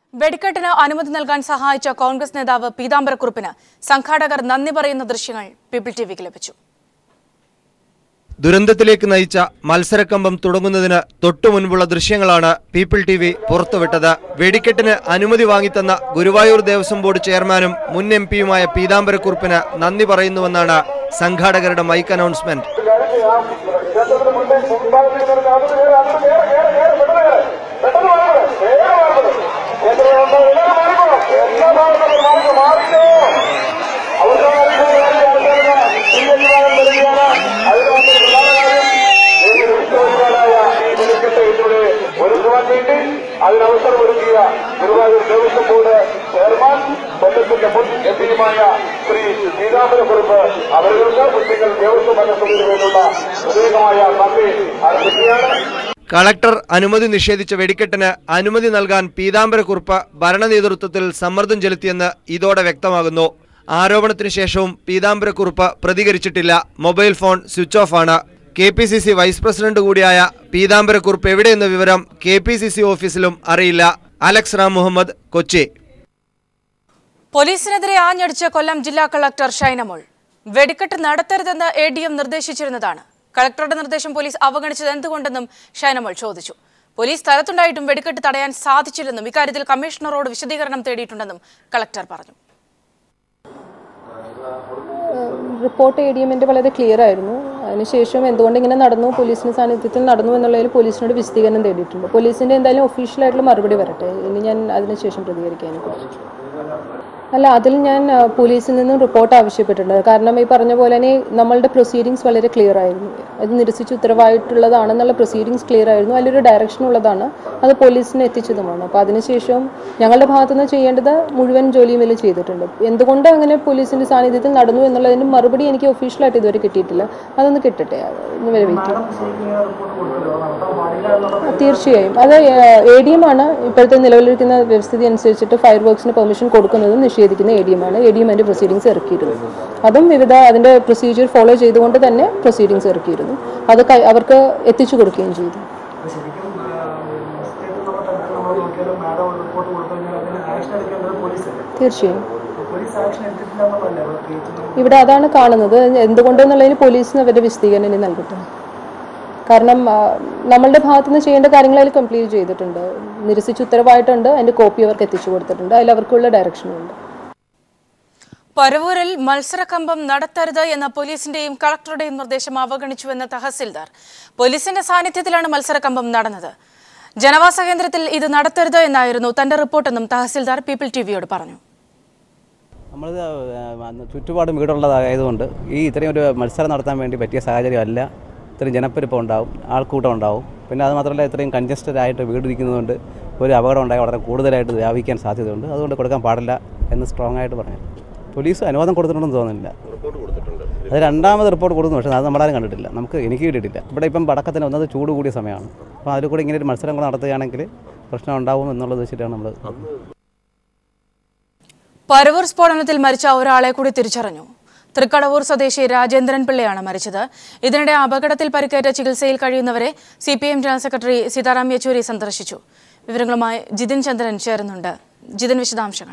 വെടിക്കെട്ടിന് അനുമതി നൽകാൻ സഹായിച്ച കോൺഗ്രസ് നേതാവ് പീതാംബരക്കുറുപ്പിന് സംഘാടകർ നന്ദി പറയുന്ന ദൃശ്യങ്ങൾ പീപ്പിൾ ടിവിക്ക് ലഭിച്ചു ദുരന്തത്തിലേക്ക് നയിച്ച മത്സരക്കമ്പം തുടങ്ങുന്നതിന് തൊട്ടു മുൻപുള്ള ദൃശ്യങ്ങളാണ് പീപ്പിൾ ടി വി പുറത്തുവിട്ടത് വെടിക്കെട്ടിന് അനുമതി വാങ്ങിത്തന്ന ഗുരുവായൂർ ദേവസ്വം ബോർഡ് ചെയർമാനും മുൻ എം പിയുമായ പീതാംബരക്കുറുപ്പിന് നന്ദി പറയുന്നുവെന്നാണ് സംഘാടകരുടെ മൈക്ക് അനൗൺസ്മെന്റ് ഒരുക്കുവാൻ വേണ്ടി അതിനവസരം ഒരുക്കിയ ഗുരുവായൂർ ദേവസ്വം ബോർഡ് ചെയർമാൻ കൊല്ലത്തിന്റെ മുൻ എം പിയുമായ ശ്രീ പീതാംബരക്കുറിപ്പ് അവർക്ക് കുട്ടികൾ ദേവസ്വം മനസ്സിന് വേണ്ടിയുള്ള പ്രത്യേകമായ നന്ദി അർപ്പിക്കുകയാണ് കളക്ടർ അനുമതി നിഷേധിച്ച വെടിക്കെട്ടിന് അനുമതി നൽകാൻ പീതാംബരക്കുറുപ്പ് ഭരണ നേതൃത്വത്തിൽ സമ്മർദ്ദം ചെലുത്തിയെന്ന് ഇതോടെ വ്യക്തമാകുന്നു ആരോപണത്തിനു ശേഷവും പീതാംബരക്കുറുപ്പ് പ്രതികരിച്ചിട്ടില്ല മൊബൈൽ ഫോൺ സ്വിച്ച് ഓഫ് ആണ് K P C C vice president കൂടിയായ പീതാംബരക്കുറുപ്പ് എവിടെയെന്ന വിവരം കെ പി സി സി ഓഫീസിലും അറിയില്ല അലക്സ് റാം മുഹമ്മദ് കൊച്ചി പോലീസിനെതിരെ ആഞ്ഞടിച്ച കൊല്ലം ജില്ലാ കളക്ടർ ഷൈനമോൾ വെടിക്കെട്ട് നടത്തരുതെന്ന് എ ഡി എം നിർദ്ദേശിച്ചിരുന്നതാണ് കളക്ടറുടെ നിർദ്ദേശം പോലീസ് അവഗണിച്ചത് എന്തുകൊണ്ടെന്നും ഷൈനമോൾ ചോദിച്ചു പോലീസ് സ്ഥലത്തുണ്ടായിട്ടും വെടിക്കെട്ട് തടയാൻ സാധിച്ചില്ലെന്നും ഇക്കാര്യത്തിൽ കമ്മീഷണറോട് വിശദീകരണം തേടിയിട്ടുണ്ടെന്നും കളക്ടർ പറഞ്ഞു റിപ്പോർട്ട് എ ഡി എമ്മിൻ്റെ വളരെ ക്ലിയർ ആയിരുന്നു അതിനുശേഷം എന്തുകൊണ്ട് ഇങ്ങനെ നടന്നു പോലീസിൻ്റെ സാന്നിധ്യത്തിൽ നടന്നു എന്നുള്ളതിൽ പോലീസിനോട് വിശദീകരണം തേടിയിട്ടുണ്ട് പോലീസിൻ്റെ എന്തായാലും ഒഫീഷ്യലായിട്ടുള്ള മറുപടി വരട്ടെ ഇനി ഞാൻ അതിനുശേഷം പ്രതികരിക്കാനെ കുറിച്ച് അല്ല അതിൽ ഞാൻ ആ, പോലീസിൽ നിന്നും റിപ്പോർട്ട് ആവശ്യപ്പെട്ടിട്ടുണ്ട് കാരണം ഈ പറഞ്ഞ പോലെ തന്നെ നമ്മളുടെ പ്രൊസീഡിങ്സ് വളരെ ക്ലിയർ ആയിരുന്നു അത് നിരസിച്ച് ഉത്തരവായിട്ടുള്ളതാണെന്നുള്ള പ്രൊസീഡിങ്സ് ക്ലിയർ ആയിരുന്നു അതിലൊരു ഡയറക്ഷൻ ഉള്ളതാണ് അത് പോലീസിന് എത്തിച്ചതുമാണ് അപ്പോൾ അതിനുശേഷം ഞങ്ങളുടെ ഭാഗത്തുനിന്ന് ചെയ്യേണ്ടത് മുഴുവൻ ജോലിയും ഇതിൽ ചെയ്തിട്ടുണ്ട് എന്തുകൊണ്ട് അങ്ങനെ പോലീസിന്റെ സാന്നിധ്യത്തിൽ നടന്നു എന്നുള്ളതിന് മറുപടി എനിക്ക് ഒഫീഷ്യലായിട്ട് ഇതുവരെ കിട്ടിയിട്ടില്ല അതൊന്ന് കിട്ടട്ടെ അത് ഇന്ന് വരെ വെയിറ്റ് ചെയ്യാം തീർച്ചയായും അത് എ ഡി എം ആണ് ഇപ്പോഴത്തെ നിലവിലിരിക്കുന്ന വ്യവസ്ഥിതി അനുസരിച്ചിട്ട് ഫയർ വർക്സിന് പെർമിഷൻ കൊടുക്കുന്നതും നിഷേധിക്കുന്ന എ ഡി എം ആണ് എ ഡി എം അതിന്റെ പ്രൊസീഡിങ്സ് ഇറക്കിയിരുന്നു അതും വിവിധ അതിന്റെ പ്രൊസീജിയർ ഫോളോ ചെയ്തുകൊണ്ട് തന്നെ പ്രൊസീഡിങ്സ് ഇറക്കിയിരുന്നു അത് കൈ- അവർക്ക് എത്തിച്ചു കൊടുക്കുകയും ചെയ്തു തീർച്ചയായും ഇവിടെ അതാണ് കാണുന്നത് എന്തുകൊണ്ടെന്നുള്ളതിന് പോലീസിന് അവരുടെ വിശദീകരണം ഇനി നൽകട്ടെ കാരണം ആ, നമ്മളുടെ ഭാഗത്തുനിന്ന് ചെയ്യേണ്ട കാര്യങ്ങൾ അതിൽ കംപ്ലീറ്റ് ചെയ്തിട്ടുണ്ട് നിരസിച്ച് ഉത്തരവായിട്ടുണ്ട് അതിന്റെ കോപ്പി അവർക്ക് എത്തിച്ചു കൊടുത്തിട്ടുണ്ട് അതിൽ അവർക്കുള്ള ഡയറക്ഷനും ഉണ്ട് പരവൂരിൽ മത്സരക്കമ്പം നടത്തരുത് എന്ന പോലീസിന്റെയും കളക്ടറുടെയും നിർദ്ദേശം അവഗണിച്ചുവെന്ന തഹസിൽദാർ പോലീസിന്റെ സാന്നിധ്യത്തിലാണ് മത്സരക്കമ്പം നടന്നത് ജനവാസ കേന്ദ്രത്തിൽ ഇത് നടത്തരുത് എന്നായിരുന്നു തന്റെ റിപ്പോർട്ടെന്നും തഹസിൽദാർ പീപ്പിൾ ടിവിയോട് പറഞ്ഞു നമ്മൾ ചുറ്റുപാടും വീടുള്ളതായതുകൊണ്ട് ഈ ഇത്രയും ഒരു മത്സരം നടത്താൻ വേണ്ടി പറ്റിയ സാഹചര്യമല്ല ഇത്രയും ജനപ്പെരുപ്പം ഉണ്ടാവും ആൾക്കൂട്ടം ഉണ്ടാവും പിന്നെ അത് മാത്രമല്ല ഇത്രയും കൺജസ്റ്റഡ് ആയിട്ട് വീടിരിക്കുന്നതുകൊണ്ട് ഒരു അപകടം ഉണ്ടായി വളരെ കൂടുതലായിട്ട് വ്യാപിക്കാൻ സാധ്യതയുണ്ട് അതുകൊണ്ട് കൊടുക്കാൻ പാടില്ല എന്ന് സ്ട്രോങ് ആയിട്ട് പറഞ്ഞു പോലീസ് അനുവാദം കൊടുത്തിട്ടുണ്ടെന്ന് തോന്നുന്നില്ല അത് രണ്ടാമത് റിപ്പോർട്ട് കൊടുക്കുന്നു പക്ഷേ അത് നമ്മളാരും കണ്ടിട്ടില്ല നമുക്ക് എനിക്ക് കിട്ടിയിട്ടില്ല ഇവിടെ ഇപ്പം പടക്കത്തിന് ഒന്നത് ചൂട് കൂടിയ സമയമാണ് അപ്പോൾ അതിൽ കൂടി ഇങ്ങനെ ഒരു മത്സരം കൂടെ നടത്തുകയാണെങ്കിൽ പ്രശ്നം ഉണ്ടാവും എന്നുള്ളത് വെച്ചിട്ടാണ് നമ്മൾ പരവൂർ സ്ഫോടനത്തിൽ മരിച്ച ഒരാളെ കൂടി തിരിച്ചറിഞ്ഞു തൃക്കടവൂർ സ്വദേശി രാജേന്ദ്രൻ പിള്ളയാണ് മരിച്ചത് ഇതിനിടെ അപകടത്തിൽ പരിക്കേറ്റ ചികിത്സയിൽ കഴിയുന്നവരെ C P M general secretary Sitaram Yechury സന്ദർശിച്ചു വിവരങ്ങളുമായി ജിതിൻ ചന്ദ്രൻ ചേരുന്നുണ്ട് ജിതിൻ വിശദാംശങ്ങൾ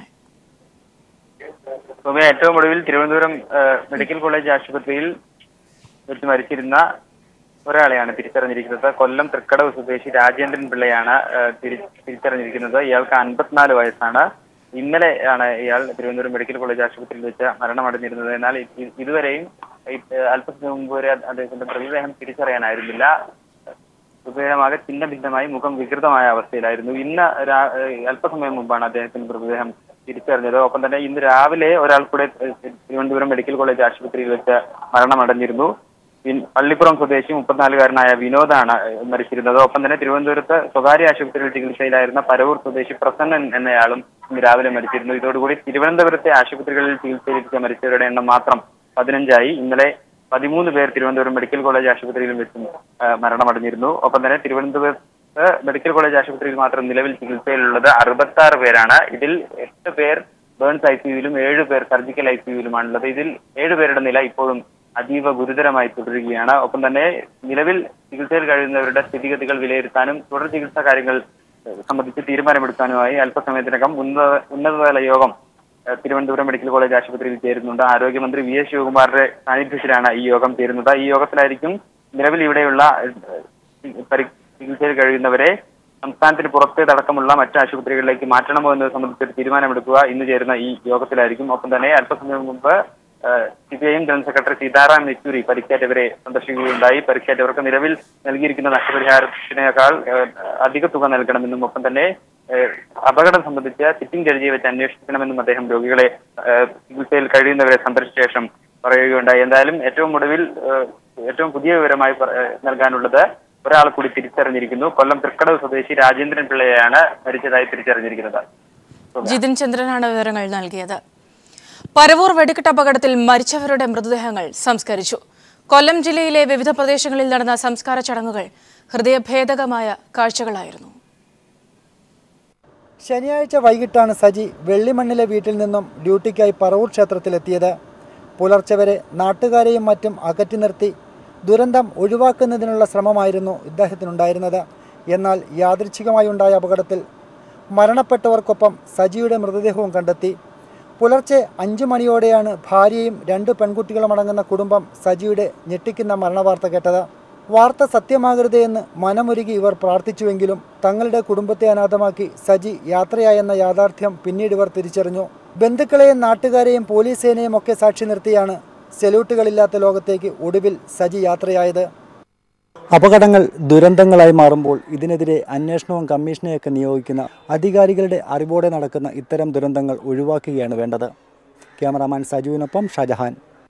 സുമ ഏറ്റവും ഒടുവിൽ തിരുവനന്തപുരം ആ, മെഡിക്കൽ കോളേജ് ആശുപത്രിയിൽ വെച്ച് മരിച്ചിരുന്ന ഒരാളെയാണ് തിരിച്ചറിഞ്ഞിരിക്കുന്നത് കൊല്ലം തൃക്കടവ് സ്വദേശി രാജേന്ദ്രൻ പിള്ളയാണ് ആ, തിരി- തിരിച്ചറിഞ്ഞിരിക്കുന്നത് ഇയാൾക്ക് അൻപത്തിനാല് വയസ്സാണ് ഇന്നലെ ആണ് ഇയാൾ തിരുവനന്തപുരം മെഡിക്കൽ കോളേജ് ആശുപത്രിയിൽ വെച്ച് മരണമടഞ്ഞിരുന്നത് എന്നാൽ ഇ- ഇതുവരെയും ഈ, ആ, അല്പസമയം മുമ്പ് വരെ അദ്ദേഹത്തിന്റെ മൃതദേഹം തിരിച്ചറിയാനായിരുന്നില്ല മൃതദേഹമാകെ ഛിന്ന ഭിന്നമായി മുഖം വികൃതമായ അവസ്ഥയിലായിരുന്നു ഇന്ന് രാ- ഏഹ് അല്പസമയം മുമ്പാണ് അദ്ദേഹത്തിന്റെ മൃതദേഹം തിരിച്ചറിഞ്ഞത് ഒപ്പം തന്നെ ഇന്ന് രാവിലെ ഒരാൾ കൂടെ ഏഹ് തിരുവനന്തപുരം മെഡിക്കൽ കോളേജ് ആശുപത്രിയിൽ വെച്ച് മരണമടഞ്ഞിരുന്നു പിൻ- പള്ളിപ്പുറം സ്വദേശി മുപ്പത്തിനാലുകാരനായ വിനോദാണ് ഏഹ് മരിച്ചിരുന്നത് ഒപ്പം തന്നെ തിരുവനന്തപുരത്ത് സ്വകാര്യ ആശുപത്രിയിൽ ചികിത്സയിലായിരുന്ന പരവൂർ സ്വദേശി പ്രസന്നൻ എന്നയാളും ഇന്ന് രാവിലെ മരിച്ചിരുന്നു ഇതോടുകൂടി തിരുവനന്തപുരത്തെ ആശുപത്രികളിൽ ചികിത്സയിലിരിച്ച മരിച്ചവരുടെ എണ്ണം മാത്രം പതിനഞ്ചായി ഇന്നലെ പതിമൂന്ന് പേർ തിരുവനന്തപുരം മെഡിക്കൽ കോളേജ് ആശുപത്രിയിലും വെച്ചും ആ, മരണമടഞ്ഞിരുന്നു ഒപ്പം തന്നെ തിരുവനന്തപുരത്ത് മെഡിക്കൽ കോളേജ് ആശുപത്രിയിൽ മാത്രം നിലവിൽ ചികിത്സയിലുള്ളത് അറുപത്തി ആറ് പേരാണ് ഇതിൽ എട്ട് പേർ ബേൺസ് ഐ സിയുവിലും ഏഴ് പേർ സർജിക്കൽ ഐ സിയുവിലുമാണുള്ളത് ഇതിൽ ഏഴ് പേരുടെ നില ഇപ്പോഴും അതീവ ഗുരുതരമായി തുടരുകയാണ് ഒപ്പം തന്നെ നിലവിൽ ചികിത്സയിൽ കഴിയുന്നവരുടെ സ്ഥിതിഗതികൾ വിലയിരുത്താനും തുടർ ചികിത്സാ കാര്യങ്ങൾ സംബന്ധിച്ച് തീരുമാനമെടുക്കാനുമായി അല്പസമയത്തിനകം ഉന്നത ഉന്നതതല യോഗം ഏഹ് തിരുവനന്തപുരം മെഡിക്കൽ കോളേജ് ആശുപത്രിയിൽ ചേരുന്നുണ്ട് ആരോഗ്യമന്ത്രി വി എസ് ശിവകുമാറിന്റെ സാന്നിധ്യത്തിലാണ് ഈ യോഗം ചേരുന്നത് ഈ യോഗത്തിലായിരിക്കും നിലവിൽ ഇവിടെയുള്ള ഏഹ്, പരി- ചികിത്സയിൽ കഴിയുന്നവരെ സംസ്ഥാനത്തിന് പുറത്തേതടക്കമുള്ള മറ്റ് ആശുപത്രികളിലേക്ക് മാറ്റണമോ എന്നത് സംബന്ധിച്ച് ഒരു തീരുമാനമെടുക്കുക ഇന്ന് ചേരുന്ന ഈ യോഗത്തിലായിരിക്കും ഒപ്പം തന്നെ അല്പസമയം മുമ്പ് C P I M general secretary Sitaram Yechury പരിക്കേറ്റവരെ സന്ദർശിക്കുകയുണ്ടായി പരിക്കേറ്റവർക്ക് നിലവിൽ നൽകിയിരിക്കുന്ന നഷ്ടപരിഹാരത്തിനേക്കാൾ ഏഹ്, അധിക തുക നൽകണമെന്നും ഒപ്പം തന്നെ ഏഹ്, അപകടം സംബന്ധിച്ച സിറ്റിംഗ് ജഡ്ജിയെ വെച്ച് അന്വേഷിക്കണമെന്നും അദ്ദേഹം രോഗികളെ ഏഹ്, ചികിത്സയിൽ കഴിയുന്നവരെ സന്ദർശിച്ച ശേഷം പറയുകയുണ്ടായി എന്തായാലും ഏറ്റവും ഒടുവിൽ ഏഹ്, ഏറ്റവും പുതിയ വിവരമായി പറ- ഏഹ്, നൽകാനുള്ളത് ഒരാൾ കൂടി തിരിച്ചറിഞ്ഞിരിക്കുന്നു കൊല്ലം തൃക്കടവ് സ്വദേശി രാജേന്ദ്രൻ പിള്ളയെയാണ് മരിച്ചതായി തിരിച്ചറിഞ്ഞിരിക്കുന്നത് ജിതിൻ ചന്ദ്രനാണ് വിവരങ്ങൾ നൽകിയത് പരവൂർ വെടിക്കെട്ട് അപകടത്തിൽ മരിച്ചവരുടെ മൃതദേഹങ്ങൾ സംസ്കരിച്ചു കൊല്ലം ജില്ലയിലെ വിവിധ പ്രദേശങ്ങളിൽ നടന്ന സംസ്കാര ചടങ്ങുകൾ ഹൃദയഭേദകമായ കാഴ്ചകളായിരുന്നു ശനിയാഴ്ച വൈകിട്ടാണ് സജി വെള്ളിമണ്ണിലെ വീട്ടിൽ നിന്നും ഡ്യൂട്ടിക്കായി പറവൂർ ക്ഷേത്രത്തിലെത്തിയത് പുലർച്ചെ വരെ നാട്ടുകാരെയും മറ്റും അകറ്റി നിർത്തി ദുരന്തം ഒഴിവാക്കുന്നതിനുള്ള ശ്രമമായിരുന്നു ഇദ്ദേഹത്തിനുണ്ടായിരുന്നത് എന്നാൽ യാദൃച്ഛികമായി ഉണ്ടായ അപകടത്തിൽ മരണപ്പെട്ടവർക്കൊപ്പം സജിയുടെ മൃതദേഹവും കണ്ടെത്തി പുലർച്ചെ അഞ്ചു മണിയോടെയാണ് ഭാര്യയും രണ്ട് പെൺകുട്ടികളും അടങ്ങുന്ന കുടുംബം സജിയുടെ ഞെട്ടിക്കുന്ന മരണവാർത്ത കേട്ടത് വാർത്ത സത്യമാകരുതേ എന്ന് മനമൊരുകി ഇവർ പ്രാർത്ഥിച്ചുവെങ്കിലും തങ്ങളുടെ കുടുംബത്തെ അനാഥമാക്കി സജി യാത്രയായെന്ന യാഥാർത്ഥ്യം പിന്നീട് ഇവർ തിരിച്ചറിഞ്ഞു ബന്ധുക്കളെയും നാട്ടുകാരെയും പോലീസ് സേനയും ഒക്കെ സാക്ഷി നിർത്തിയാണ് സെല്യൂട്ടുകളില്ലാത്ത ലോകത്തേക്ക് ഒടുവിൽ സജി യാത്രയായത് അപകടങ്ങൾ ദുരന്തങ്ങളായി മാറുമ്പോൾ ഇതിനെതിരെ അന്വേഷണവും കമ്മീഷനെയൊക്കെ നിയോഗിക്കുന്ന അധികാരികളുടെ അറിവോടെ നടക്കുന്ന ഇത്തരം ദുരന്തങ്ങൾ ഒഴിവാക്കുകയാണ് വേണ്ടത് ക്യാമറാമാൻ സജുവിനൊപ്പം ഷാജഹാൻ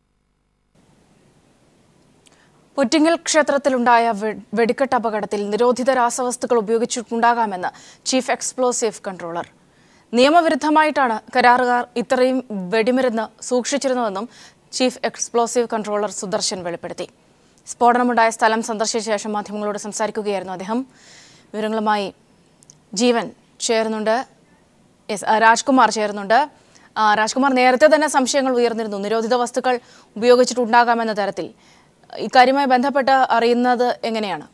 പുറ്റിങ്ങൽ ക്ഷേത്രത്തിലുണ്ടായ വെ- വെടിക്കെട്ട് അപകടത്തിൽ നിരോധിത രാസവസ്തുക്കൾ ഉപയോഗിച്ചിട്ടുണ്ടാകാമെന്ന് ചീഫ് എക്സ്പ്ലോസീവ് കൺട്രോളർ നിയമവിരുദ്ധമായിട്ടാണ് കരാറുകാർ ഇത്രയും വെടിമരുന്ന് സൂക്ഷിച്ചിരുന്നതെന്നും ചീഫ് എക്സ്പ്ലോസീവ് കൺട്രോളർ സുദർശൻ വെളിപ്പെടുത്തി സ്ഫോടനമുണ്ടായ സ്ഥലം സന്ദർശിച്ച ശേഷം മാധ്യമങ്ങളോട് സംസാരിക്കുകയായിരുന്നു അദ്ദേഹം വിവരങ്ങളുമായി ജീവൻ ചേരുന്നുണ്ട് യെസ് ആ, രാജ്കുമാർ ചേരുന്നുണ്ട് ആ, രാജ്കുമാർ നേരത്തെ തന്നെ സംശയങ്ങൾ ഉയർന്നിരുന്നു നിരോധിത വസ്തുക്കൾ ഉപയോഗിച്ചിട്ടുണ്ടാകാമെന്ന തരത്തിൽ ഇക്കാര്യവുമായി ബന്ധപ്പെട്ട് അറിയുന്നത് എങ്ങനെയാണ്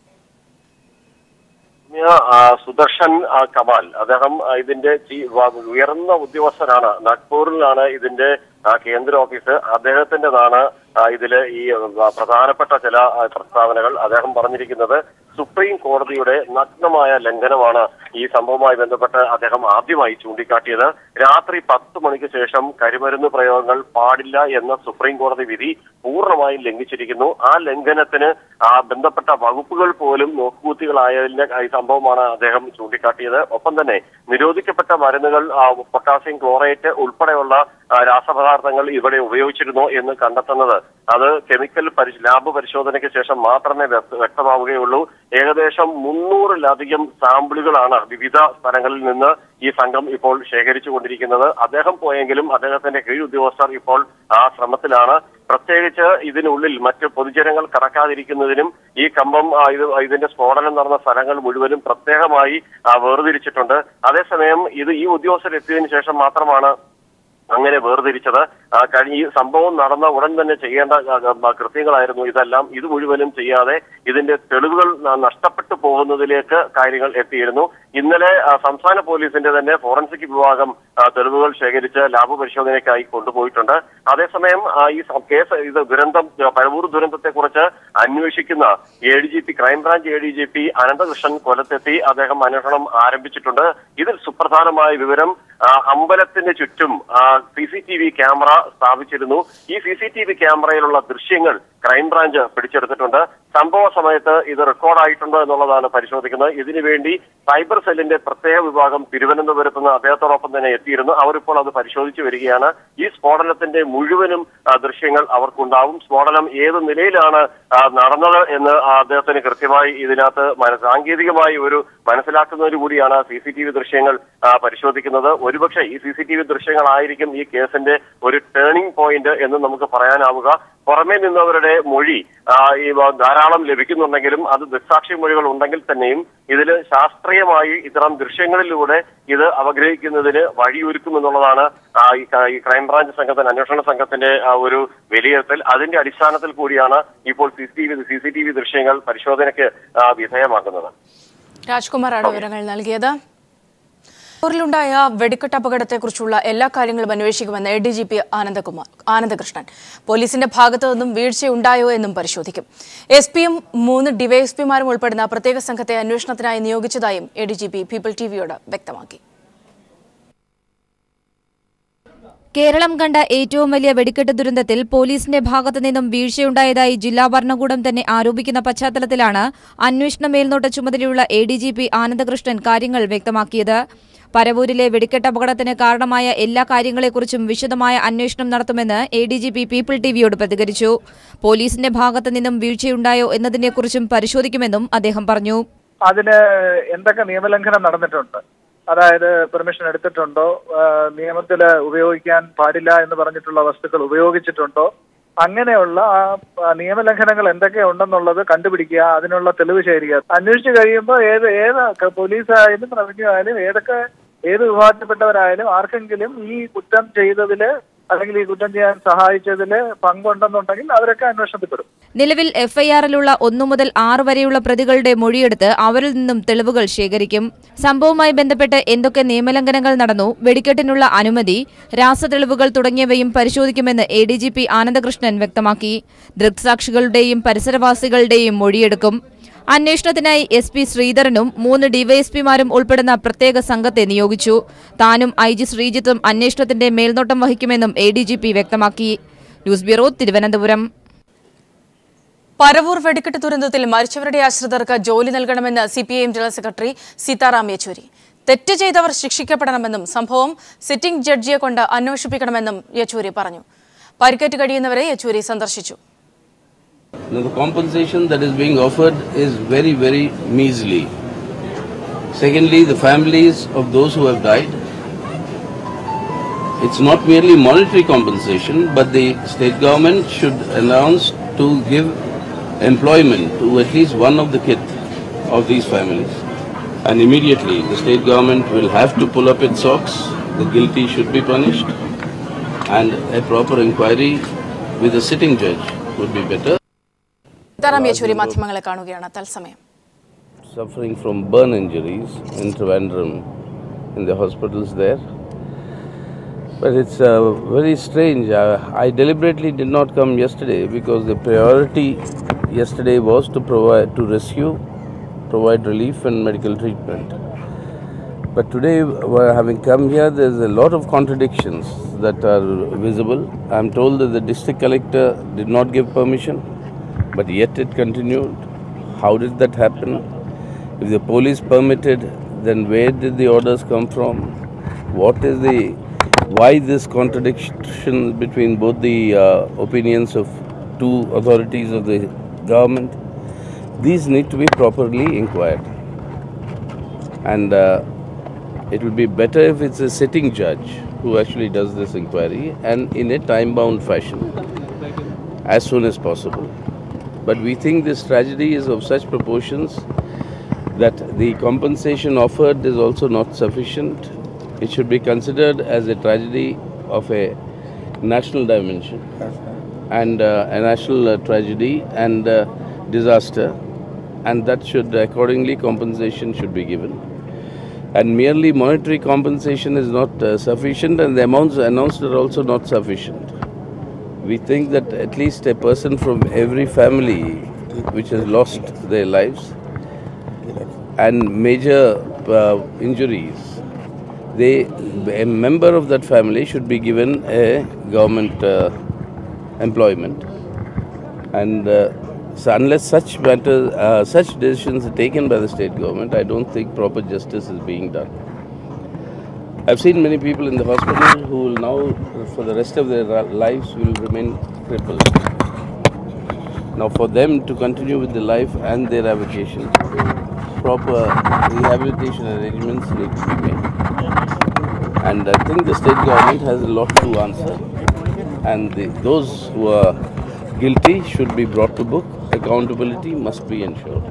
രമ്യ, ആ, സുദർശൻ ആ, കമാൽ അദ്ദേഹം ആ, ഇതിന്റെ ചീ- വ- ഉയർന്ന ഉദ്യോഗസ്ഥനാണ് നാഗ്പൂരിലാണ് ഇതിന്റെ ആ, കേന്ദ്ര ഓഫീസ് അദ്ദേഹത്തിൻ്റെതാണ് ആ, ഇതില് ഈ ആ, പ്രധാനപ്പെട്ട ചില ആ, പ്രസ്താവനകൾ അദ്ദേഹം പറഞ്ഞിരിക്കുന്നത് സുപ്രീം കോടതിയുടെ നഗ്നമായ ലംഘനമാണ് ഈ സംഭവവുമായി ബന്ധപ്പെട്ട് അദ്ദേഹം ആദ്യമായി ചൂണ്ടിക്കാട്ടിയത് രാത്രി പത്ത് മണിക്ക് ശേഷം കരിമരുന്ന് പ്രയോഗങ്ങൾ പാടില്ല എന്ന സുപ്രീം കോടതി വിധി പൂർണ്ണമായും ലംഘിച്ചിരിക്കുന്നു ആ ലംഘനത്തിന് ആ ബന്ധപ്പെട്ട വകുപ്പുകൾ പോലും നോക്കുകൂത്തികളായതിന്റെ ഈ സംഭവമാണ് അദ്ദേഹം ചൂണ്ടിക്കാട്ടിയത് ഒപ്പം തന്നെ നിരോധിക്കപ്പെട്ട മരുന്നുകൾ ആ, പൊട്ടാസ്യം ക്ലോറേറ്റ് ഉൾപ്പെടെയുള്ള ആ, രാസപദാർത്ഥങ്ങൾ ഇവിടെ ഉപയോഗിച്ചിരുന്നോ എന്ന് കണ്ടെത്തുന്നത് അത് കെമിക്കൽ പരി ലാബ് പരിശോധനയ്ക്ക് ശേഷം മാത്രമേ വ്യക്ത- വ്യക്തമാവുകയുള്ളൂ ഏകദേശം മുന്നൂറിലധികം സാമ്പിളുകളാണ് വിവിധ സ്ഥലങ്ങളിൽ നിന്ന് ഈ സംഘം ഇപ്പോൾ ശേഖരിച്ചുകൊണ്ടിരിക്കുന്നത് അദ്ദേഹം പോയെങ്കിലും അദ്ദേഹത്തിന്റെ കീഴ് ഉദ്യോഗസ്ഥർ ഇപ്പോൾ ആ ശ്രമത്തിലാണ് പ്രത്യേകിച്ച് ഇതിനുള്ളിൽ മറ്റ് പൊതുജനങ്ങൾ കടക്കാതിരിക്കുന്നതിനും ഈ കമ്പം ആ, ഇത് ഇതിന്റെ സ്ഫോടനം നടന്ന സ്ഥലങ്ങൾ മുഴുവനും പ്രത്യേകമായി ആ, വേർതിരിച്ചിട്ടുണ്ട് അതേസമയം ഇത് ഈ ഉദ്യോഗസ്ഥർ എത്തിയതിനു ശേഷം മാത്രമാണ് അങ്ങനെ വേർതിരിച്ചത് ആ, കഴിഞ്ഞ ഈ സംഭവം നടന്ന ഉടൻ തന്നെ ചെയ്യേണ്ട ആ, ആ, കൃത്യങ്ങളായിരുന്നു ഇതെല്ലാം ഇത് മുഴുവനും ചെയ്യാതെ ഇതിന്റെ തെളിവുകൾ ന- നഷ്ടപ്പെട്ടു പോകുന്നതിലേക്ക് കാര്യങ്ങൾ എത്തിയിരുന്നു ഇന്നലെ ആ, സംസ്ഥാന പോലീസിന്റെ തന്നെ ഫോറൻസിക് വിഭാഗം ആ, തെളിവുകൾ ശേഖരിച്ച് ലാബ് പരിശോധനയ്ക്കായി കൊണ്ടുപോയിട്ടുണ്ട് അതേസമയം ആ, ഈ സം- കേസ് ഇത് ദുരന്തം ആ, പരവൂർ ദുരന്തത്തെ കുറിച്ച് അന്വേഷിക്കുന്ന A D G P crime branch A D G P Ananthakrishnan കൊല്ലത്തെത്തി അദ്ദേഹം അന്വേഷണം ആരംഭിച്ചിട്ടുണ്ട് ഇതിൽ സുപ്രധാനമായ വിവരം ആ, അമ്പലത്തിന് ചുറ്റും C C T V camera സ്ഥാപിച്ചിരുന്നു ഈ സി സി ടി വി ക്യാമറയിലുള്ള ദൃശ്യങ്ങൾ ക്രൈംബ്രാഞ്ച് പിടിച്ചെടുത്തിട്ടുണ്ട് സംഭവ സമയത്ത് ഇത് റെക്കോർഡായിട്ടുണ്ടോ എന്നുള്ളതാണ് പരിശോധിക്കുന്നത് ഇതിനുവേണ്ടി സൈബർ സെല്ലിന്റെ പ്രത്യേക വിഭാഗം തിരുവനന്തപുരത്ത് നിന്ന് അദ്ദേഹത്തോടൊപ്പം തന്നെ എത്തിയിരുന്നു അവർ ഇപ്പോൾ അത് പരിശോധിച്ചു വരികയാണ് ഈ സ്ഫോടനത്തിന്റെ മുഴുവനും ആ, ദൃശ്യങ്ങൾ അവർക്കുണ്ടാവും സ്ഫോടനം ഏത് നിലയിലാണ് ആ, നടന്നത് എന്ന് ആ, അദ്ദേഹത്തിന് കൃത്യമായി ഇതിനകത്ത് മന- സാങ്കേതികമായി ഒരു മനസ്സിലാക്കുന്നതിന് കൂടിയാണ് സി സി ടി വി ദൃശ്യങ്ങൾ ആ, പരിശോധിക്കുന്നത് ഒരുപക്ഷെ ഈ സി സി ടി വി ദൃശ്യങ്ങളായിരിക്കും ഈ കേസിന്റെ ഒരു ടേണിംഗ് പോയിന്റ് എന്ന് നമുക്ക് പറയാനാവുക പുറമേ നിന്നവരുടെ മൊഴി ആ, ഈ വ- ധാരാളം ലഭിക്കുന്നുണ്ടെങ്കിലും അത് ദൃക്സാക്ഷി മൊഴികൾ ഉണ്ടെങ്കിൽ തന്നെയും ഇതിൽ ശാസ്ത്രീയമായി ഇത്തരം ദൃശ്യങ്ങളിലൂടെ ഇത് അവഗ്രഹിക്കുന്നതിന് വഴിയൊരുക്കുമെന്നുള്ളതാണ് ആ, ഈ ക- ഈ ക്രൈംബ്രാഞ്ച് സംഘത്തിന്റെ അന്വേഷണ സംഘത്തിന്റെ ആ, ഒരു വിലയിരുത്തൽ അതിന്റെ അടിസ്ഥാനത്തിൽ കൂടിയാണ് ഇപ്പോൾ C C T V C C T V ദൃശ്യങ്ങൾ പരിശോധനയ്ക്ക് ആ, വിധേയമാക്കുന്നത് രാജ്കുമാറാണ് വിവരങ്ങൾ നൽകിയത് ൂരിലുണ്ടായ വെടിക്കെട്ട് അപകടത്തെക്കുറിച്ചുള്ള എല്ലാ കാര്യങ്ങളും അന്വേഷിക്കുമെന്ന് A D G P Anandakumar Ananthakrishnan പോലീസിന്റെ ഭാഗത്തു നിന്നും വീഴ്ചയുണ്ടായോ എന്നും പരിശോധിക്കും എസ് പിയും മൂന്ന് ഡിവൈഎസ്പിമാരും ഉൾപ്പെടുന്ന പ്രത്യേക സംഘത്തെ അന്വേഷണത്തിനായി നിയോഗിച്ചതായും A D G P people ടിവിയോട് വ്യക്തമാക്കി കേരളം കണ്ട ഏറ്റവും വലിയ വെടിക്കെട്ട് ദുരന്തത്തിൽ പോലീസിന്റെ ഭാഗത്തു നിന്നും വീഴ്ചയുണ്ടായതായി ജില്ലാ ഭരണകൂടം തന്നെ ആരോപിക്കുന്ന പശ്ചാത്തലത്തിലാണ് അന്വേഷണ മേൽനോട്ട ചുമതലയുള്ള A D G P Ananthakrishnan കാര്യങ്ങൾ വ്യക്തമാക്കിയത് പരവൂരിലെ വെടിക്കെട്ട് അപകടത്തിന് കാരണമായ എല്ലാ കാര്യങ്ങളെക്കുറിച്ചും വിശദമായ അന്വേഷണം നടത്തുമെന്ന് A D G P people ടിവിയോട് പ്രതികരിച്ചു പോലീസിന്റെ ഭാഗത്തു നിന്നും വീഴ്ചയുണ്ടായോ എന്നതിനെക്കുറിച്ചും പരിശോധിക്കുമെന്നും അദ്ദേഹം പറഞ്ഞു അതിന് എന്തൊക്കെ നിയമലംഘനം നടന്നിട്ടുണ്ട് അതായത് പെർമിഷൻ എടുത്തിട്ടുണ്ടോ നിയമത്തിൽ ഉപയോഗിക്കാൻ പാടില്ല എന്ന് പറഞ്ഞിട്ടുള്ള വസ്തുക്കൾ ഉപയോഗിച്ചിട്ടുണ്ടോ അങ്ങനെയുള്ള ആ ആ നിയമലംഘനങ്ങൾ എന്തൊക്കെ ഉണ്ടെന്നുള്ളത് കണ്ടുപിടിക്കുക അതിനുള്ള തെളിവ് ശേഖരിക്കുക അന്വേഷിച്ച് കഴിയുമ്പോൾ ഏത് ഏത് പോലീസ് ആയാലും റവന്യൂ ആയാലും ഏതൊക്കെ ഏത് വിഭാഗത്തിൽപ്പെട്ടവരായാലും ആർക്കെങ്കിലും ഈ കുറ്റം ചെയ്തതില് അല്ലെങ്കിൽ ഈ കുറ്റം ചെയ്യാൻ സഹായിച്ചതില് പങ്കുണ്ടെന്നുണ്ടെങ്കിൽ അവരൊക്കെ അന്വേഷണത്തിൽപ്പെടും നിലവിൽ എഫ്ഐആറിലുള്ള ഒന്നു മുതൽ ആറ് വരെയുള്ള പ്രതികളുടെ മൊഴിയെടുത്ത് അവരിൽ നിന്നും തെളിവുകൾ ശേഖരിക്കും സംഭവവുമായി ബന്ധപ്പെട്ട് എന്തൊക്കെ നിയമലംഘനങ്ങൾ നടന്നു വെടിക്കെട്ടിനുള്ള അനുമതി രാസതെളിവുകൾ തുടങ്ങിയവയും പരിശോധിക്കുമെന്ന് A D G P Ananthakrishnan വ്യക്തമാക്കി ദൃക്സാക്ഷികളുടെയും പരിസരവാസികളുടെയും മൊഴിയെടുക്കും അന്വേഷണത്തിനായി എസ് പി ശ്രീധരനും മൂന്ന് ഡിവൈഎസ്പിമാരും ഉൾപ്പെടുന്ന പ്രത്യേക സംഘത്തെ നിയോഗിച്ചു താനും ഐ ജി ശ്രീജിത്തും അന്വേഷണത്തിന്റെ മേൽനോട്ടം വഹിക്കുമെന്നും എ ഡി ജി പി വ്യക്തമാക്കി ന്യൂസ് ബ്യൂറോ തിരുവനന്തപുരം പരവൂർ വെടിക്കെട്ട് ദുരന്തത്തിൽ മരിച്ചവരുടെ ആശ്രിതർക്ക് ജോലി നൽകണമെന്ന് C P I M general secretary Sitaram Yechury തെറ്റ് ചെയ്തവർ ശിക്ഷിക്കപ്പെടണമെന്നും സംഭവം സിറ്റിംഗ് ജഡ്ജിയെ കൊണ്ട് അന്വേഷിപ്പിക്കണമെന്നും യെച്ചൂരി പറഞ്ഞു പരിക്കേറ്റ് കഴിയുന്നവരെ യെച്ചൂരി സന്ദർശിച്ചു Now, the compensation that is being offered is very, very measly. Secondly, the families of those who have died, it's not merely monetary compensation, but the state government should announce to give employment to at least one of the kid of these families. And immediately, the state government will have to pull up its socks, the guilty should be punished, and a proper inquiry with a sitting judge would be better. Sitaram Yechury മാധ്യമങ്ങളെ കാണുകയാണ് തത്സമയം suffering from burn injuries in Trivandrum in the hospitals there. But it's uh, very strange. Uh, I deliberately did not come yesterday because the priority yesterday was to provide to rescue, provide relief and medical treatment. But today, we're having come here, there's a lot of contradictions that are visible. I'm told that the district collector did not give permission, but yet it continued. How did that happen? If the police permitted, then where did the orders come from? What is the why this contradiction between both the uh, opinions of two authorities of the government? These need to be properly inquired, and uh, it will be better if it's a sitting judge who actually does this inquiry and in a time-bound fashion as soon as possible. But we think this tragedy is of such proportions that the compensation offered is also not sufficient. It should be considered as a tragedy of a national dimension and uh, a national uh, tragedy and uh, disaster, and that should accordingly compensation should be given. And merely monetary compensation is not uh, sufficient, and the amounts announced are also not sufficient. We think that at least a person from every family which has lost their lives and major uh, injuries, they, a member of that family should be given a government uh, employment. And uh, so unless such matters, uh, such decisions are taken by the state government, I don't think proper justice is being done. I've seen many people in the hospital who will now, for the rest of their lives, will remain crippled. Now, for them to continue with the life and their avocation, proper rehabilitation arrangements need to be made. And I think the state government has a lot to answer. And the, those who are guilty should be brought to book. Accountability must be ensured.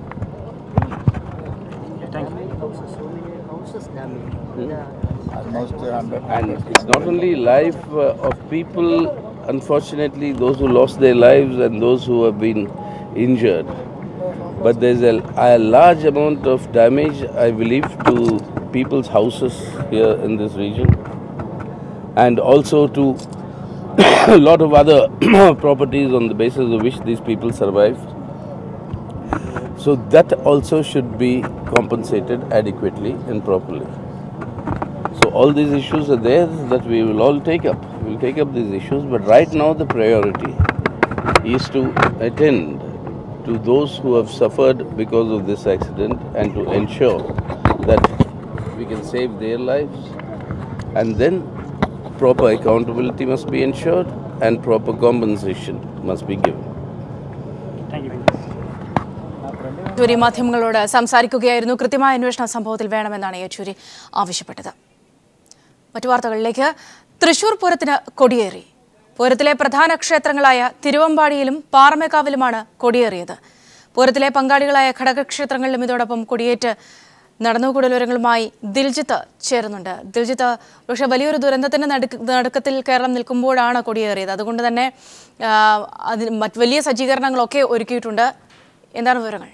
And it's not only life uh, of people, unfortunately, those who lost their lives and those who have been injured. But there's a, a large amount of damage, I believe, to people's houses here in this region and also to a lot of other properties on the basis of which these people survive. So that also should be compensated adequately and properly. So all these issues are there that we will all take up. We will take up these issues, but right now the priority is to attend to those who have suffered because of this accident and to ensure that we can save their lives and then proper accountability must be ensured and proper compensation must be given. Yechury മാധ്യമങ്ങളോട് സംസാരിക്കുകയായിരുന്നു കൃത്യമായ അന്വേഷണം സംഭവത്തിൽ വേണമെന്നാണ് യെച്ചൂരി ആവശ്യപ്പെട്ടത് മറ്റു വാർത്തകളിലേക്ക് തൃശൂർ പൂരത്തിന് കൊടിയേറി പൂരത്തിലെ പ്രധാന ക്ഷേത്രങ്ങളായ തിരുവമ്പാടിയിലും പാറമേക്കാവിലുമാണ് കൊടിയേറിയത് പൂരത്തിലെ പങ്കാളികളായ ഘടകക്ഷേത്രങ്ങളിലും ഇതോടൊപ്പം കൊടിയേറ്റ് നടന്നുകൂടലൂരങ്ങളുമായി ദിൽജിത്ത് ചേരുന്നുണ്ട് ദിൽജിത്ത് പക്ഷേ വലിയൊരു ദുരന്തത്തിന്റെ നടുക്ക് നടുക്കത്തിൽ കേരളം നിൽക്കുമ്പോഴാണ് കൊടിയേറിയത് അതുകൊണ്ട് തന്നെ ആ, അതിന് മറ്റ് വലിയ സജ്ജീകരണങ്ങളൊക്കെ ഒരുക്കിയിട്ടുണ്ട് എന്താണ് വിവരങ്ങൾ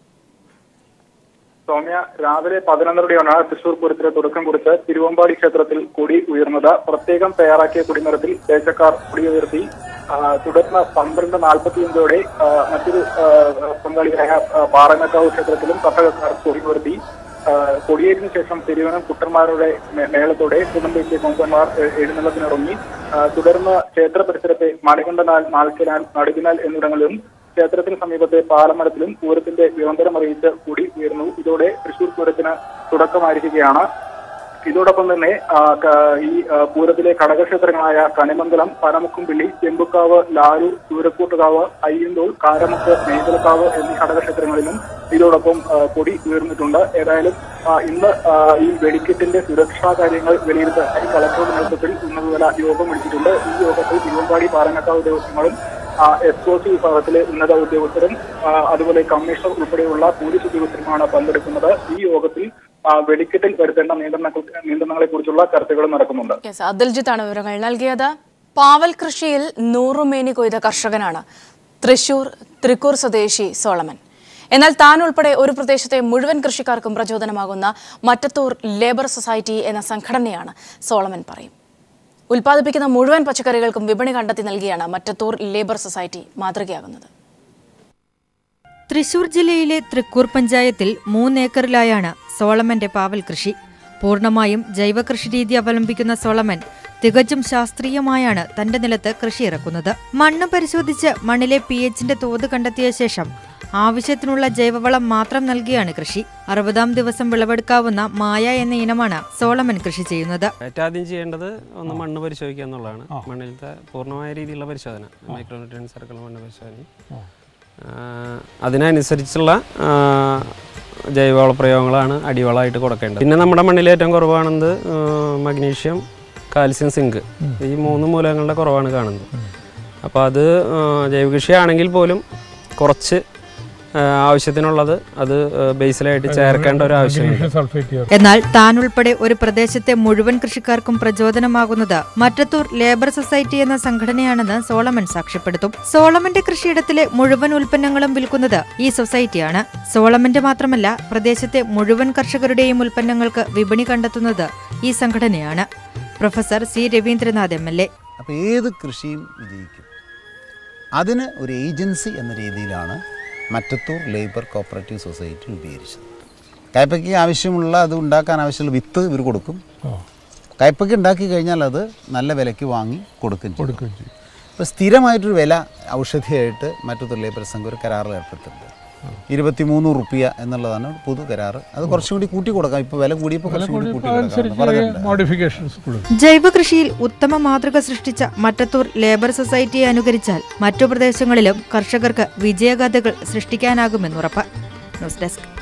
സൗമ്യ രാവിലെ പതിനൊന്നരയോടെയാണ് തൃശൂർ പൂരത്തിന് തുടക്കം കുറിച്ച് തിരുവമ്പാടി ക്ഷേത്രത്തിൽ കൊടി ഉയർന്നത് പ്രത്യേകം തയ്യാറാക്കിയ കൊടിമരത്തിൽ ദേശക്കാർ കൊടി ഉയർത്തി ആ, തുടർന്ന് പന്ത്രണ്ട് നാൽപ്പത്തിയഞ്ചോടെ ആ, മറ്റൊരു ആ, പങ്കാളിയായ ആ, പാറമേക്കാവ് ക്ഷേത്രത്തിലും കർഷകക്കാർ കൊടി ഉയർത്തി ആ, കൊടിയേറ്റിന് ശേഷം തിരുവനം കുട്ടന്മാരുടെ മേ- മേളത്തോടെ കുടുംബത്തെ കൊമ്പന്മാർ എ- എഴുന്നള്ളത്തിനിറങ്ങി ആ, തുടർന്ന് ക്ഷേത്ര പരിസരത്തെ മണികണ്ഠനാൽ നാൽക്കനാൽ നടുകിനാൽ എന്നിവിടങ്ങളിലും ക്ഷേത്രത്തിന് സമീപത്തെ പാലമരത്തിലും പൂരത്തിന്റെ വിളംബരം അറിയിച്ച് കൂടി ഉയർന്നു ഇതോടെ തൃശൂർ പൂരത്തിന് തുടക്കമായിരിക്കുകയാണ് ഇതോടൊപ്പം തന്നെ ആ, ക- ഈ ആ, പൂരത്തിലെ ഘടകക്ഷേത്രങ്ങളായ കണിമംഗലം പനമുക്കുംപിള്ളി ചെമ്പുക്കാവ് ലാലൂർ സൂരക്കൂട്ടുകാവ് അയ്യന്തോൾ കാരമുക്ക് മേഖലക്കാവ് എന്നീ ഘടകക്ഷേത്രങ്ങളിലും ഇതോടൊപ്പം ആ, കൊടി ഉയർന്നിട്ടുണ്ട് ഏതായാലും ആ, ഇന്ന് ആ, ഈ വെടിക്കെട്ടിന്റെ സുരക്ഷാ കാര്യങ്ങൾ വിലയിരുത്താൻ കളക്ടറുടെ നേതൃത്വത്തിൽ ഉന്നതതല യോഗം വിളിച്ചിട്ടുണ്ട് ഈ യോഗത്തിൽ തിരുവമ്പാടി പാലങ്ങാക്കാവ് ദേവസ്വങ്ങളും എസ് ഒ സി വിഭാഗത്തിലെ ഉന്നത ഉദ്യോഗസ്ഥരും ആ, അതുപോലെ കമ്മീഷണർ ഉൾപ്പെടെയുള്ള പോലീസ് ഉദ്യോഗസ്ഥരുമാണ് പങ്കെടുക്കുന്നത് ഈ യോഗത്തിൽ ആ, വെടിക്കെട്ടിൽ വരുത്തേണ്ട നിയന്ത്രണ നിയന്ത്രണങ്ങളെ കുറിച്ചുള്ള ചർച്ചകളും നടക്കുന്നുണ്ട് യെസ് അദിൽജിത്താണ് വിവരങ്ങൾ നൽകിയത് പാവൽ കൃഷിയിൽ നൂറുമേനി കൊയ്ത കർഷകനാണ് തൃശൂർ തൃക്കൂർ സ്വദേശി സോളമൻ എന്നാൽ താൻ ഉൾപ്പെടെ ഒരു പ്രദേശത്തെ മുഴുവൻ കൃഷിക്കാർക്കും പ്രചോദനമാകുന്ന മറ്റത്തൂർ ലേബർ സൊസൈറ്റി എന്ന സംഘടനയാണ് സോളമൻ പറയും ഉൽപ്പാദിപ്പിക്കുന്ന മുഴുവൻ പച്ചക്കറികൾക്കും വിപണി കണ്ടെത്തി നൽകിയാണ് മറ്റത്തൂർ ലേബർ സൊസൈറ്റി മാതൃകയാകുന്നത് തൃശൂർ ജില്ലയിലെ തൃക്കൂർ പഞ്ചായത്തിൽ മൂന്നേക്കറിലായാണ് സോളമന്റെ പാവൽ കൃഷി പൂർണ്ണമായും ജൈവ കൃഷി രീതി അവലംബിക്കുന്ന സോളമൻ തികച്ചും ശാസ്ത്രീയമായാണ് തന്റെ നിലത്ത് കൃഷി ഇറക്കുന്നത് മണ്ണ് പരിശോധിച്ച് മണ്ണിലെ പി എച്ചിന്റെ തോത് കണ്ടെത്തിയ ശേഷം ആവശ്യത്തിനുള്ള ജൈവവളം മാത്രം നൽകിയാണ് കൃഷി അറുപതാം ദിവസം വിളവെടുക്കാവുന്ന മായ എന്ന ഇനമാണ് സോളമൻ കൃഷി ചെയ്യുന്നത് ഏറ്റവും ആദ്യം ചെയ്യേണ്ടത് ഒന്ന് മണ്ണ് പരിശോധിക്കുക എന്നുള്ളതാണ് മണ്ണിലത്തെ പൂർണ്ണമായ രീതിയിലുള്ള പരിശോധന മൈക്രോന്യൂട്രിയൻ സർക്കിൾ മണ്ണ് പരിശോധന ആ, അതിനനുസരിച്ചുള്ള ആ, ജൈവവള പ്രയോഗങ്ങളാണ് അടിവളമായിട്ട് കൊടുക്കേണ്ടത് പിന്നെ നമ്മുടെ മണ്ണിൽ ഏറ്റവും കുറവാണെന്നത് ആ, മഗ്നീഷ്യം കാൽസ്യം സിങ്ക് ഈ മൂന്ന് മൂലകങ്ങളുടെ കുറവാണ് കാണുന്നത് അപ്പോൾ അത് ആ, ജൈവകൃഷിയാണെങ്കിൽ പോലും കുറച്ച് ആ, ആവശ്യത്തിനുള്ളത് അത് ആ, ബേസിലായിട്ട് ചേർക്കേണ്ട ഒരു ആവശ്യമുണ്ട് എന്നാൽ താൻ ഉൾപ്പെടെ ഒരു പ്രദേശത്തെ മുഴുവൻ കൃഷിക്കാർക്കും പ്രചോദനമാകുന്നത് മറ്റത്തൂർ ലേബർ സൊസൈറ്റി എന്ന സംഘടനയാണെന്ന് സോളമൻ സാക്ഷ്യപ്പെടുത്തും സോളമന്റെ കൃഷിയിടത്തിലെ മുഴുവൻ ഉൽപ്പന്നങ്ങളും വിൽക്കുന്നത് ഈ സൊസൈറ്റിയാണ് സോളമന്റെ മാത്രമല്ല പ്രദേശത്തെ മുഴുവൻ കർഷകരുടെയും ഉൽപ്പന്നങ്ങൾക്ക് വിപണി കണ്ടെത്തുന്നത് ഈ സംഘടനയാണ് professor C Raveendranath M L A അപ്പോൾ ഏത് കൃഷിയും വിജയിക്കും അതിന് ഒരു ഏജൻസി എന്ന രീതിയിലാണ് മറ്റത്തൂർ ലേബർ കോപ്പറേറ്റീവ് സൊസൈറ്റി രൂപീകരിച്ചത് കയ്പയ്ക്ക് ആവശ്യമുള്ള അത് ഉണ്ടാക്കാൻ ആവശ്യമുള്ള വിത്ത് ഇവർ കൊടുക്കും കയ്പയ്ക്ക് ഉണ്ടാക്കി കഴിഞ്ഞാൽ അത് നല്ല വിലയ്ക്ക് വാങ്ങി കൊടുക്കും കൊടുക്കും ഇപ്പോൾ സ്ഥിരമായിട്ടൊരു വില ഔഷധിയായിട്ട് മറ്റത്തൂർ ലേബർ സംഘം ഒരു കരാറിൽ ഏർപ്പെടുത്തുന്നുണ്ട് ഇരുപത്തിമൂന്ന് റുപ്യ എന്നുള്ളതാണ് പൊതു കരാറ് അത് കുറച്ചും കൂടി കൂട്ടി കൊടുക്കാം ഇപ്പോൾ വില കൂടിയപ്പോൾ കുറച്ചും കൂടി കൂട്ടി കൊടുക്കാം പറഞ്ഞിട്ടുണ്ട് മോഡിഫിക്കേഷൻസ് കൊടുക്കും ജൈവ കൃഷിയിൽ ഉത്തമ മാതൃക സൃഷ്ടിച്ച മറ്റത്തൂർ ലേബർ സൊസൈറ്റിയെ അനുകരിച്ചാൽ മറ്റു പ്രദേശങ്ങളിലും കർഷകർക്ക് വിജയഗാഥകൾ സൃഷ്ടിക്കാനാകുമെന്നുറപ്പ് ന്യൂസ് ഡെസ്ക്